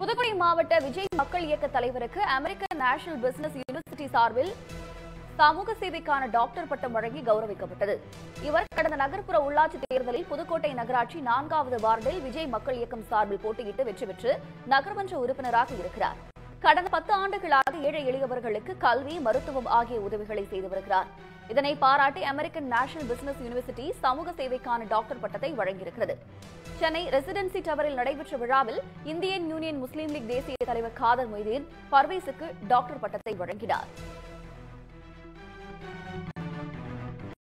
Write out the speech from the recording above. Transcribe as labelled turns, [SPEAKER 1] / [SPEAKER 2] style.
[SPEAKER 1] புதுக்கோட்டை மாவட்ட விஜய் மக்கள் இயக்க தலைவருக்கு அமெரிக்கன் நேஷனல் பிசினஸ் யூனிவர்சிட்டி சார்பில் சமூக சேவைக்கான டாக்டர் பட்டம் வழங்கி கௌரவிக்கப்பட்டது இவர் கடந்த நகர்ப்புற உள்ளாட்சி தேர்தலில் புதுக்கோட்டை நகராட்சி நான்காவது வார்டில் விஜய் மக்கள் இயக்கம் சார்பில் போட்டியிட்டு வெற்றி பெற்று நகர்மன்ற உறுப்பினராக இருக்கிறார் கடந்த பத்து ஆண்டுகளாக ஏழை எளியவர்களுக்கு கல்வி மருத்துவம் ஆகிய உதவிகளை செய்து வருகிறார் இதனை பாராட்டி அமெரிக்கன் நேஷனல் பிசினஸ் யூனிவர்சிட்டி சமூக சேவைக்கான டாக்டர் பட்டத்தை வழங்கியிருக்கிறது சென்னை ரெசிடென்சி டவரில் நடைபெற்ற விழாவில் இந்தியன் யூனியன் முஸ்லீம் லீக் தேசிய தலைவர் காதர் மொய்தீன் பர்வேஸுக்கு டாக்டர் பட்டத்தை வழங்கினார்